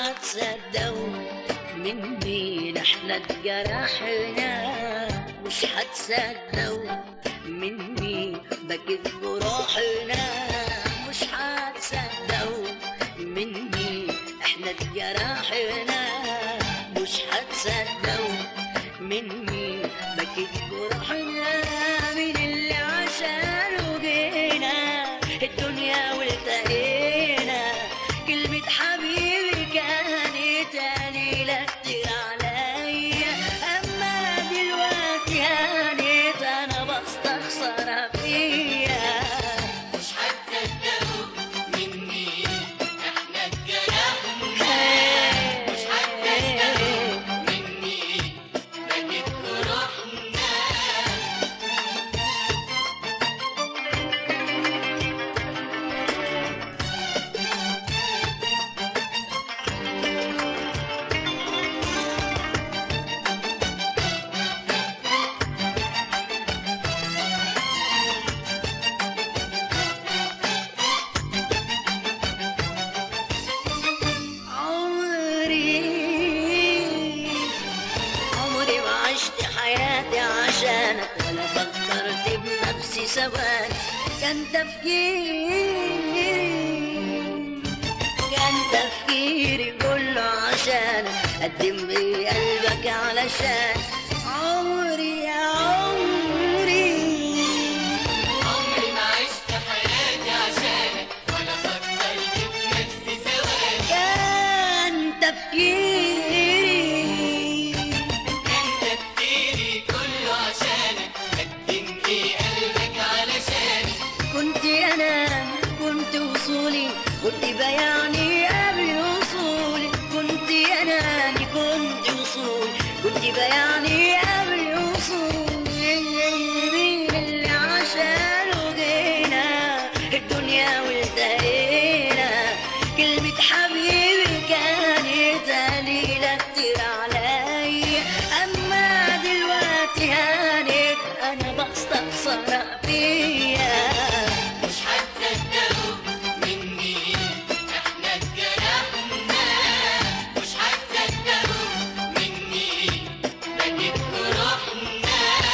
هتصدقوا من مين احنا اتجرحنا مش هتصدقوا من مين بكت جروحنا مش هتصدقوا من مين احنا اتجرحنا مش هتصدقوا من مين بكت جروحنا مين اللي عشانه جينا الدنيا والتقينا كلمة حبيبي كانت قليلة كتير عليا أما دلوقتي هانت أنا بستخسر فيا مش هتصدقوا مني احنا اتجرحنا مش هتصدقوا مني بكت جروحنا عمري عمري ما عشت حياتي عشانك ولا فكرت بنفسي ثواني كان تفكيري كان تفكيري كله عشانك قدم لي قلبك علشان عمري يا عمري عمري ما عشت حياتي عشانك ولا فكرت بنفسي ثواني كان تفكيري كان تفكيري كله عشانك قدم لي قلبك علشاني كنت انا كنت وصولي كنت بياني قبل وصولي كنت انا كنت وصولي كنت بياني قبل وصولي مين اللي عشانه جينا الدنيا والتقينا كلمة حبيبي كانت قليلة كتير عليا أما دلوقتي هانت أنا بستخسر فيا مش هتصدقوا مني احنا اتجرحنا مش هتصدقوا مني بكت جروحنا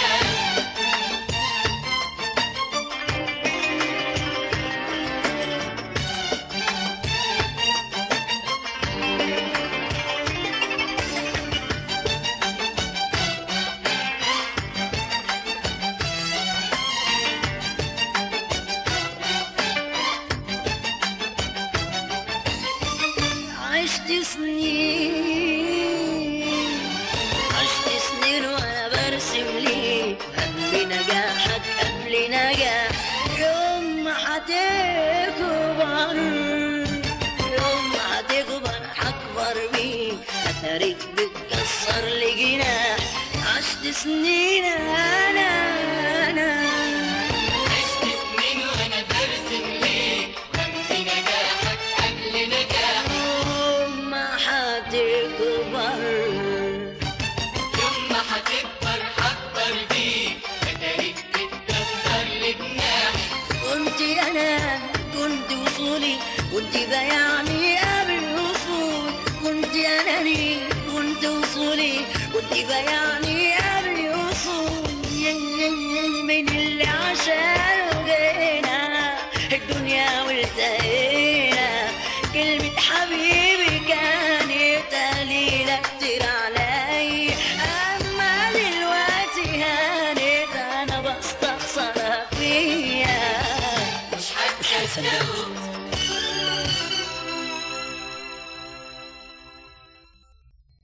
عشت سنين عشت سنين وانا برسم ليك هم نجاحك قبل نجاح يوم ما هتكبر يوم ما هتكبر هكبر بيك اتاريك بتكسر لي جناح عشت سنين انا انا عشت سنين وانا برسم ليك همي نجاحك قبل نجاح يوم ما هتكبر يوم ما هتكبر هكبر بيك اتاريك بتكسر لي جناحي كنت انا كنت وصولي كنت بيعني قبل وصول كنت اناني كنت وصولي كنت بيعني قبل وصول من اللي عشان